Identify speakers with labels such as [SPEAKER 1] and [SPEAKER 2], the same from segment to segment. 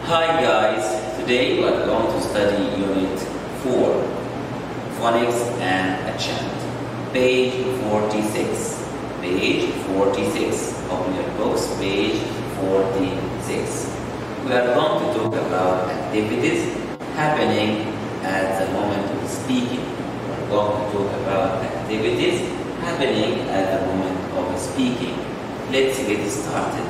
[SPEAKER 1] Hi guys, today we are going to study Unit 4, Phonics and Accent. Page 46. Page 46. Open your books, page 46. We are going to talk about activities happening at the moment of speaking. We are going to talk about activities happening at the moment of speaking. Let's get started.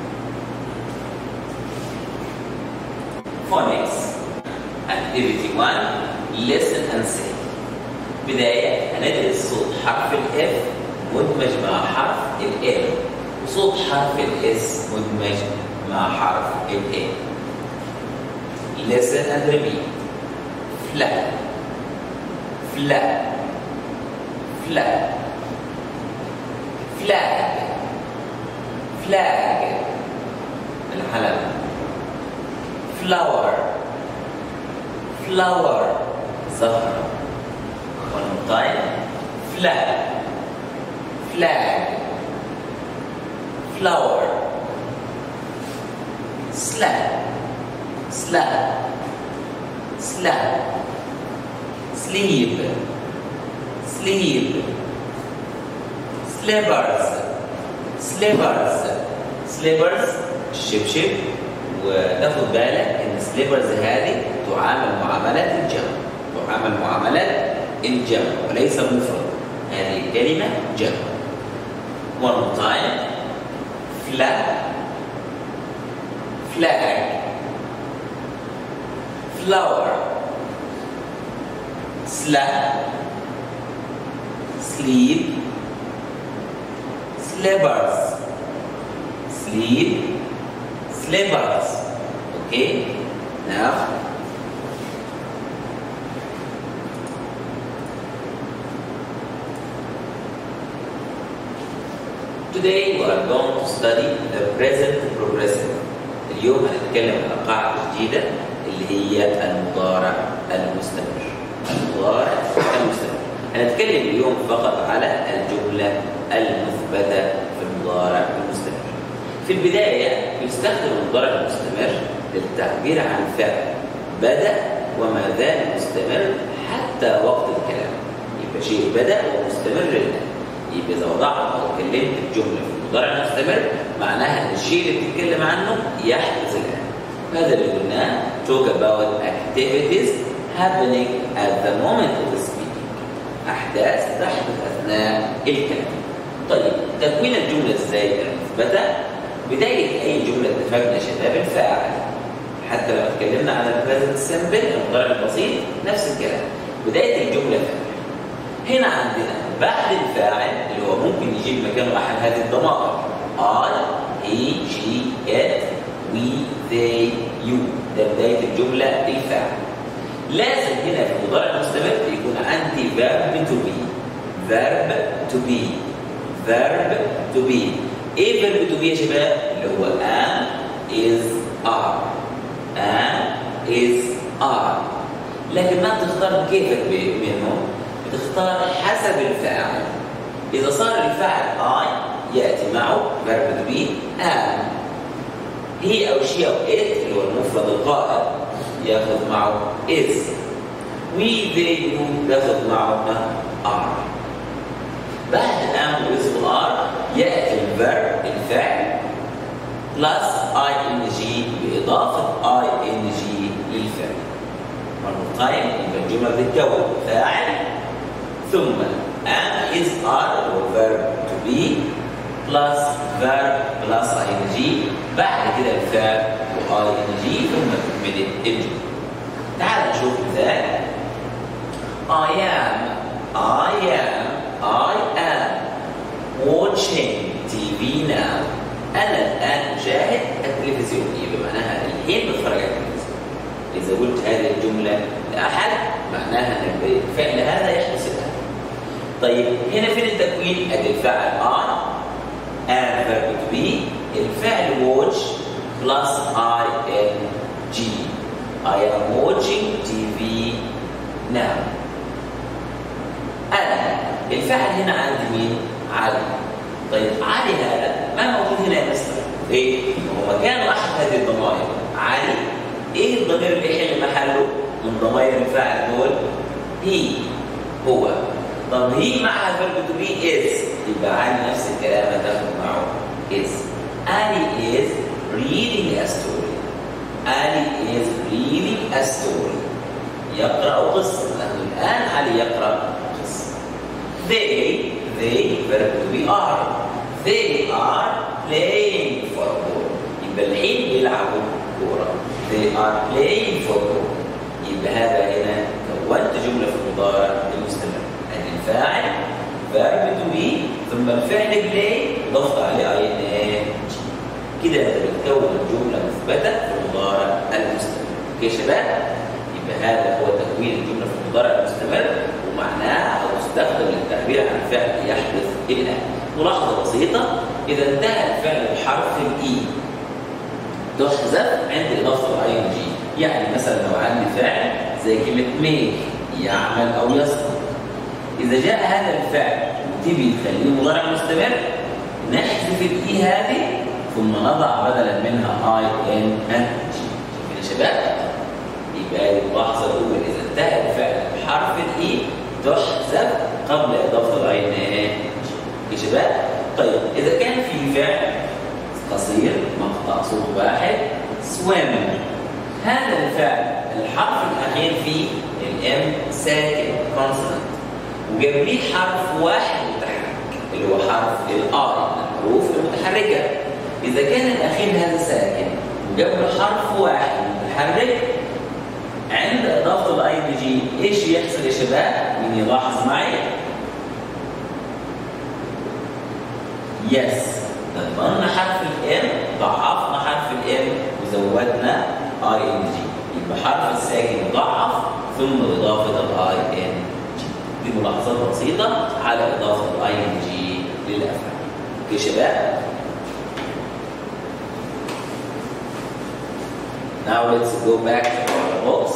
[SPEAKER 1] Phonics Activity 1 Listen and say بداية هندرس صوت حرف الاف مدمج مع حرف ال وصوت حرف الاس مدمج مع حرف ال Listen and repeat flat flat flat flag flag الحلم flower flower زهرة one more time flag flag flower slab slab slab sleep sleep slippers slippers slippers شبشب وتاخد بالك ان سليبرز هذه تعامل معامله الجمع تعامل معامله الجمع وليس المفرد هذه الكلمه جمع one more time flag flag flower slab sleep slippers sleep slippers okay now Today we are going to study the present progressive. اليوم هنتكلم عن قاعدة جديدة اللي هي المضارع المستمر. المضارع المستمر. هنتكلم اليوم فقط على الجملة المثبتة في المضارع المستمر. في البداية يستخدم المضارع المستمر للتعبير عن فعل بدأ وما زال مستمر حتى وقت الكلام. يبقى شيء بدأ ومستمر الآن. يبقى اذا وضعت او اتكلمت الجمله في المضارع المستمر معناها ان الشيء اللي بتتكلم عنه يحدث الان. هذا اللي قلناه talk about activities happening at the moment of speaking. احداث تحدث اثناء الكلام. طيب تكوين الجمله ازاي المثبته؟ بدايه اي جمله اتفقنا يا شباب الفاعل. حتى لو اتكلمنا عن البريزنت سمبل المضارع البسيط نفس الكلام. بدايه الجمله فاعل. هنا عندنا بعد الفاعل اللي هو ممكن يجيب مكانه احد هذه الضمائر I, he, she, it, we, they, you ده بداية الجملة الفاعل لازم هنا في المضارع المستمر يكون عندي verb to be verb to be verb to be ايه verb to be يا شباب؟ اللي هو am, is, are am, is, are لكن ما تختار كيفك منهم تختار حسب الفاعل إذا صار الفاعل I يأتي معه verb to be am هي أو she أو it اللي هو المفرد القائم ياخذ معه is we they you ياخذ معه are بعد am و is و are يأتي الverb الفعل plus ing بإضافة ing للفعل مرة طيب يبقى الجملة بتتكون فاعل ثم am is are هو verb to be plus verb plus ing بعد كده الفعل و ing ثم تكمل الجملة تعال نشوف مثال I am I am I am watching TV now أنا الآن أشاهد التلفزيون يبقى معناها الحين بتفرج على التلفزيون إذا قلت هذه الجملة لأحد معناها أن الفعل هذا يحدث الآن طيب هنا فين التكوين؟ ادي الفعل I and verb to be الفعل watch plus ing I am watching TV now أنا الفعل هنا عندي مين؟ علي طيب علي هذا ما موجود هنا يا مستر ليه؟ هو مكان أحد هذه الضمائر علي هي هو طب هي معها verb to be is يبقى علي نفس الكلام هتاخد معه is Ali is reading a story Ali is reading a story يقرأ قصة لأنه الآن علي يقرأ قصة they they verb to be are they are playing football يبقى الحين بيلعبوا كورة they are playing football يبقى هذا هنا كونت جملة في المضارع المستمر أن الفاعل verb to be ثم الفعل play ضفت عليه اي ان ايه كده انت بتكون جملة مثبتة في المضارع المستمر اوكي يا شباب يبقى هذا هو تكوين الجملة في المضارع المستمر ومعناها او تستخدم للتعبير عن فعل يحدث الان ملاحظة بسيطة إذا انتهى الفعل بحرف الإي تحذف عند إضافة الأي إن جي يعني مثلا لو عندي فعل زي كلمة ميك يعمل أو يصنع إذا جاء هذا الفعل وتبي تخليه مضارع مستمر نحذف الإي هذه ثم نضع بدلا منها اي ان جي شايفين يا شباب؟ يبقى الملاحظة الأولى إذا انتهى الفعل بحرف الإي تحذف قبل إضافة الأي ان يا شباب طيب إذا كان في فعل قصير مقطع صوت واحد swim هذا الفعل الحرف الأخير فيه الام ساكن consonant وجاب ليه حرف واحد متحرك اللي هو حرف الاي الحروف المتحركة إذا كان الأخير هذا ساكن وجاب له حرف واحد متحرك عند إضافة الاي ان جي إيش يحصل يا شباب؟ مين يلاحظ معي؟ يس ضمننا حرف الام ضعفنا حرف الام وزودنا اي ان جي يبقى حرف الساكن ضعف ثم اضافه الاي ان جي دي ملاحظات بسيطه على اضافه الاي ان جي للافعال اوكي يا شباب Now let's go back to our books.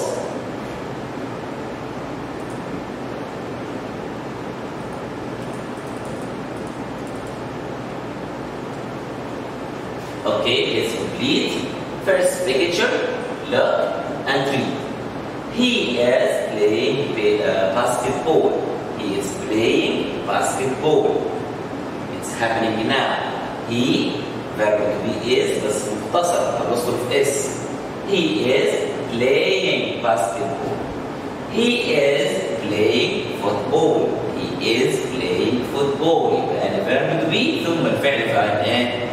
[SPEAKER 1] Okay, let's complete. First picture, look and read. He is playing uh, basketball. He is playing basketball. It's happening now. He, verb to be is, بس مختصر apostrophe s. He is playing basketball. He is playing football. He is playing football. يبقى أنا verb to be ثم الفعل فاعل إيه؟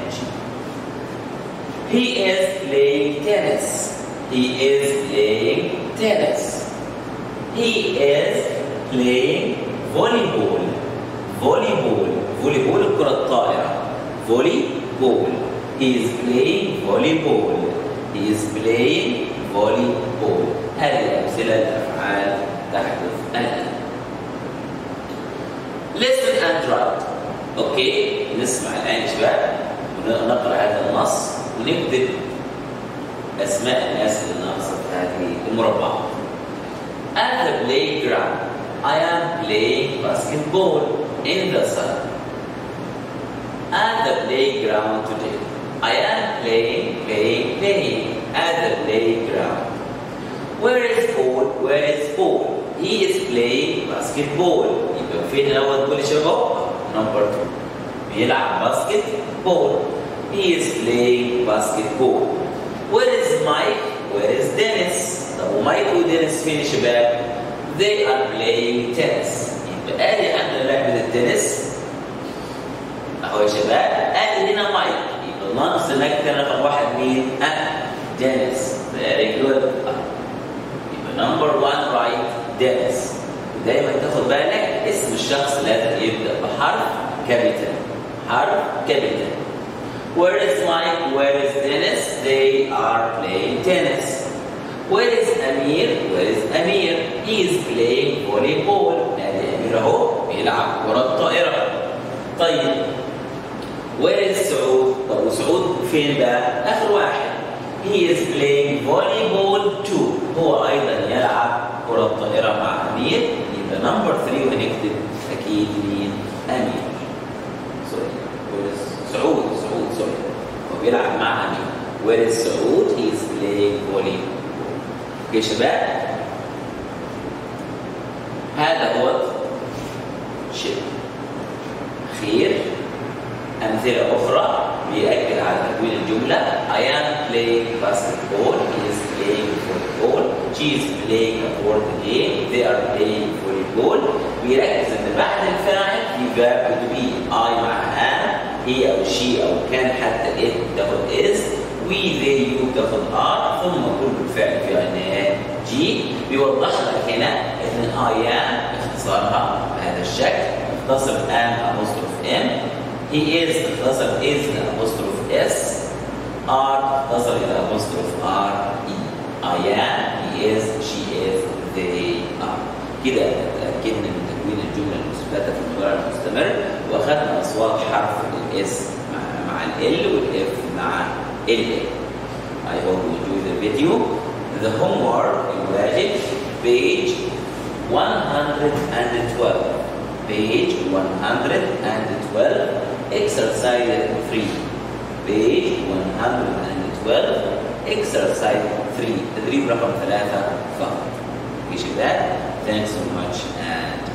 [SPEAKER 1] He is playing tennis. He is playing tennis. He is playing volleyball. Volleyball. Volleyball الكرة الطائرة. Volleyball. He is playing volleyball. He is playing volleyball. هذه أمثلة الأفعال تحدث الآن. Listen and write. أوكي نسمع الآن يا شباب ونقرأ هذا النص ونكتب أسماء الناس اللي ناقصة في هذه المربعات. At the playground, I am playing basketball in the sun. At the playground today, I am playing, playing, playing at the playground. Where is Paul? Where is Paul? He is playing basketball. يبقى فين الأول تقول يا شباب؟ Number two. بيلعب باسكت بول. He is playing basketball. Where is Mike? Where is Dennis? طب ومايك ودينيس فين يا شباب؟ They are playing tennis. يبقى ادي عندنا لعبة التنس. اهو يا شباب ادي هنا مايك. يبقى ناقص هناك كان رقم واحد مين؟ ها؟ دينيس. Very good. يبقى نمبر 1 رايت دينيس. ودايما تاخد بالك اسم الشخص لازم يبدا بحرف كابيتال. حرف كابيتال. Where is Mike? Where is Dennis? They are playing tennis. Where is Amir? Where is Amir? He is playing volleyball. ادي امير اهو بيلعب كرة طائرة. طيب Where is سعود؟ طب وسعود فين بقى؟ آخر واحد. He is playing volleyball too. هو أيضا يلعب كرة طائرة مع أمير. يبقى نمبر 3 وهنكتب أكيد مين؟ أمير. سوري. Where is سعود سعود سوري. هو بيلعب مع أمير. Where is سعود؟ He is playing volleyball. يا شباب هذا هو شيء خير أمثلة أخرى بيأكد على تكوين الجملة I am playing basketball he is playing football she is playing a board game they are playing volleyball بيركز إن بعد الفاعل في verb to be I مع am he أو she أو كان حتى it بتاخد is we they you بتاخد are ثم كل الفعل في عناية جي بيوضح لك هنا إن I am اختصارها بهذا الشكل اختصر am apostrophe m he is اختصر is apostrophe s are اختصر إلى apostrophe r e I am he is she is they are كده اتأكدنا من تكوين الجملة المثبتة في المضارع المستمر وأخذنا أصوات حرف الاس مع مع ال والاف مع ال I hope you enjoy the video. The homework الواجب page 112 page 112 exercise 3 page 112 exercise 3 تدريب رقم ثلاثة فقط. Okay, that. Thanks so much and